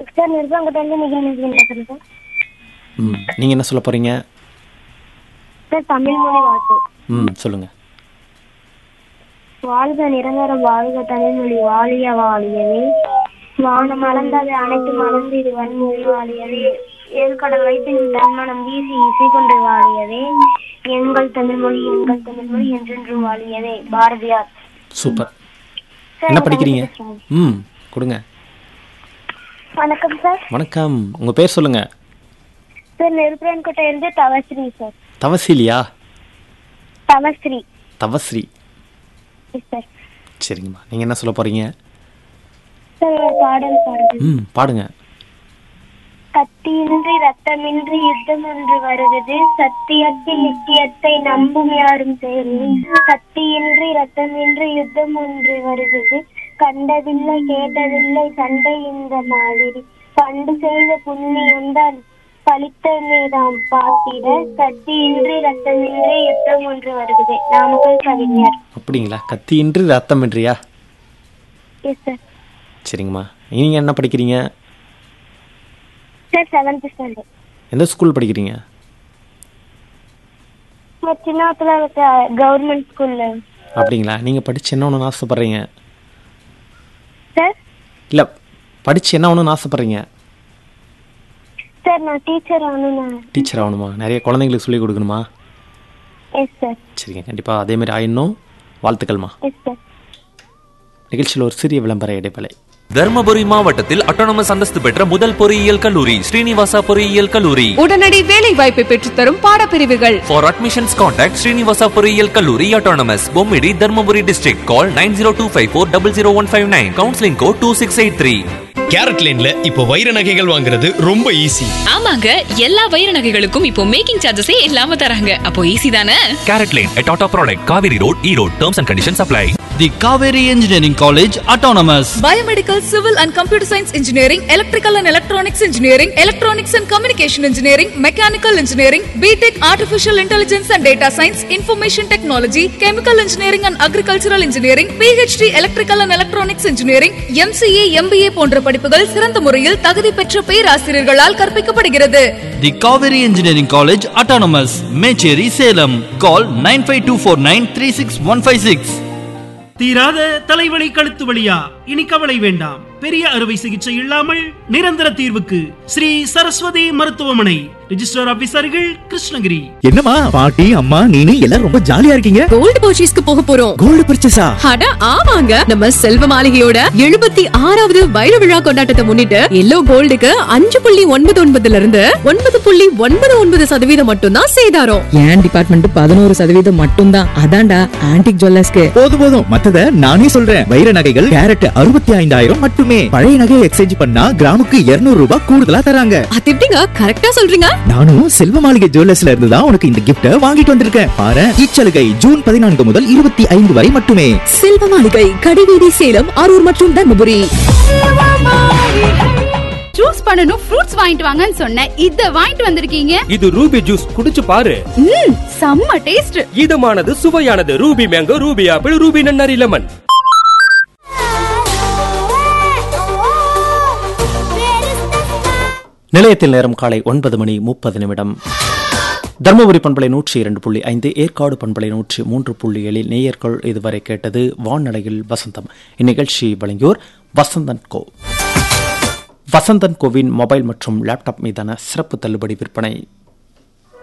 Sir நிர்வாகத்திலிருந்து நிகழ்ச்சி பேசுறேன் sir ம் நீங்கள் என்ன சொல்ல போகிறீங்க சார் தமிழ் மொழி வாழ்த்து ம் சொல்லுங்கள் வாழ்க நிரந்தரம் வாழ்க தமிழ்மொழி வாழிய வாழியவே வானம் மலர்ந்தது அனைத்து மலர்ந்து இது வன்மொழி வாழியவே ஏழ்கடல் வைத்து நீ தன்மனம் வீசி இசை கொண்டு வாழியவே எங்கள் தமிழ்மொழி எங்கள் தமிழ்மொழி என்றென்றும் வாழியவே பாரதியார் சூப்பர் சார், என்ன படிக்கிறீங்க வணக்கம் சார். ம் கொடுங்க வணக்கம் சார் வணக்கம் உங்கள் பேர் சொல்லுங்கள் சார் நெருப்புரன்கோட்டை இருந்து தவஸ்ரீ சார் தவசீலியா தவஸ்ரீ தவஸ்ரீ எஸ் சார் சரிங்கம்மா நீங்கள் என்ன சொல்ல போகிறீங்க சார் ஒரு பாடல் பாடுது ம் பாடுங்க கத்தியின்றி ரத்தமின்றி யுத்தம் ஒன்று வருகிறது சத்தியத்தில் நித்தியத்தை நம்பும் யாரும் சேரும் சத்தியின்றி ரத்தமின்றி யுத்தம் ஒன்று வருகிறது கண்டதில்லை கேட்டதில்லை சண்டை இந்த மாதிரி பண்டு செய்த புண்ணியம்தான் பலித்தமேதாம் பார்த்திட கத்தியின்றி ரத்தமின்றி யுத்தம் ஒன்று வருகிறது நாமக்கல் கவிஞர் அப்படிங்களா கத்தியின்றி ரத்தமின்றியா எஸ் சார் சரிங்கம்மா நீங்கள் என்ன படிக்கிறீங்க சார் செவன்த் ஸ்டாண்டர்ட் எந்த ஸ்கூல் படிக்கிறீங்க சின்னத்துல இருக்க கவர்மெண்ட் ஸ்கூல்ல அப்படிங்களா நீங்கள் படித்து என்ன ஒன்று ஆசைப்பட்றீங்க சார் இல்லை படித்து என்ன ஒன்று ஆசைப்பட்றீங்க சார் நான் டீச்சர் ஆகணும் டீச்சர் ஆகணுமா நிறைய குழந்தைங்களுக்கு சொல்லிக் கொடுக்கணுமா எஸ் சார் சரிங்க கண்டிப்பாக அதேமாதிரி ஆயிடணும் வாழ்த்துக்கள்மா எஸ் சார் நிகழ்ச்சியில் ஒரு சிறிய விளம்பர இடைவேளை தர்மபுரி மாவட்டத்தில் அட்டானமஸ் அந்தஸ்து பெற்ற முதல் பொறியியல் கல்லூரி ஸ்ரீனிவாசா பொறியியல் கல்லூரி உடனடி வேலை வாய்ப்பை பெற்றுத்தரும் பாடப்பிரிவுகள் ஃபார் அட்மிஷன்ஸ் கான்டாக்ட் ஸ்ரீனிவாசா பொறியியல் கல்லூரி autonomous Bommidi Dharmapuri district call nine zero two five four double zero one five nine counselling code two six eight three carat லேன்ல இப்போ வைர நகைகள் வாங்குறது ரொம்ப ஈஸி ஆமாங்க எல்லா வைர நகைகளுக்கும் இப்போ மேக்கிங் சார்ஜஸே இல்லாம தராங்க அப்போ ஈஸி தானே CaratLane a Tata product Kaveri road Erode terms and conditions apply The Kaveri Engineering College Autonomous. Biomedical civil and computer science engineering electrical and electronics engineering electronics and communication engineering mechanical engineering BTech artificial intelligence and data science information technology chemical engineering and agricultural engineering PhD electrical and electronics engineering MCA MBA போன்ற படிப்புகள் சிறந்த முறையில் தகுதி பெற்ற பேராசிரியர்களால் கற்பிக்கப்படுகிறது The Kaveri Engineering College Autonomous. Mecheri Salem. Call 95249 தீராத தலைவலி கழுத்து வலியா இனி கவலை வேண்டாம் பெரிய அறுவை சிகிச்சை இல்லாமல் நிரந்தர தீர்வுக்கு ஸ்ரீ சரஸ்வதி மருத்துவமனை ரிஜிஸ்டர் ஆபீசர்கள் கிருஷ்ணகிரி என்னம்மா பாட்டி அம்மா நீனு எல்லாரும் ரொம்ப ஜாலியா இருக்கீங்க கோல்டு பர்ச்சேஸ்க்கு போக போறோம் கோல்டு பர்ச்சேஸா அட ஆமாங்க நம்ம செல்வ மாளிகையோட எழுபத்தி ஆறாவது வைர விழா கொண்டாட்டத்தை முன்னிட்டு எல்லோ கோல்டுக்கு அஞ்சு புள்ளி ஒன்பது ஒன்பதுல இருந்து ஒன்பது புள்ளி ஒன்பது ஒன்பது சதவீதம் மட்டும்தான் சேதாரம் என் டிபார்ட்மெண்ட் பதினோரு சதவீதம் மட்டும்தான் அதான்டா ஆன்டிக் ஜுவல்லர்ஸ்க்கு போதும் போதும் மத்தத நானே சொல்றேன் வைர நகைகள் கேரட் அறுபத்தி ஐந்தாயிரம் மட்டுமே பழைய நகையை எக்ஸ்சேஞ்ச் பண்ணா கிராமுக்கு 200 ரூபாய் கூடுதலா தராங்க அது எப்படிங்க கரெக்டா சொல்றீங்க நானும் செல்வ மாளிகை ஜுவல்லர்ஸ்ல இருந்து தான் உனக்கு இந்த கிஃப்ட வாங்கிட்டு வந்திருக்கேன் பாரு இச்சலுகை ஜூன் பதினான்கு முதல் இருபத்தி ஐந்து வரை மட்டுமே செல்வ மாளிகை கடிவீதி சேலம் அரூர் மற்றும் தர்மபுரி ஜூஸ் பண்ணனும் ஃப்ரூட்ஸ் வாங்கிட்டு வாங்கன்னு சொன்னேன் இத வாங்கிட்டு வந்திருக்கீங்க இது ரூபி ஜூஸ் குடிச்சு பாரு ம் செம்ம டேஸ்ட் இதமானது சுவையானது Ruby mango Ruby apple Ruby நன்னாரி லெமன் நிலையத்தில் நேரம் காலை ஒன்பது மணி முப்பது நிமிடம் தருமபுரி பண்பலை நூற்றி இரண்டு புள்ளி ஐந்து ஏற்காடு பண்பலை நூற்றி மூன்று புள்ளி ஏழில் நேயர்கள் இதுவரை கேட்டது வான்நடையில் வசந்தம் இந்நிகழ்ச்சி வழங்கியோர் வசந்தன் கோ வசந்தன் கோவின் மொபைல் மற்றும் லேப்டாப் மீதான சிறப்பு தள்ளுபடி விற்பனை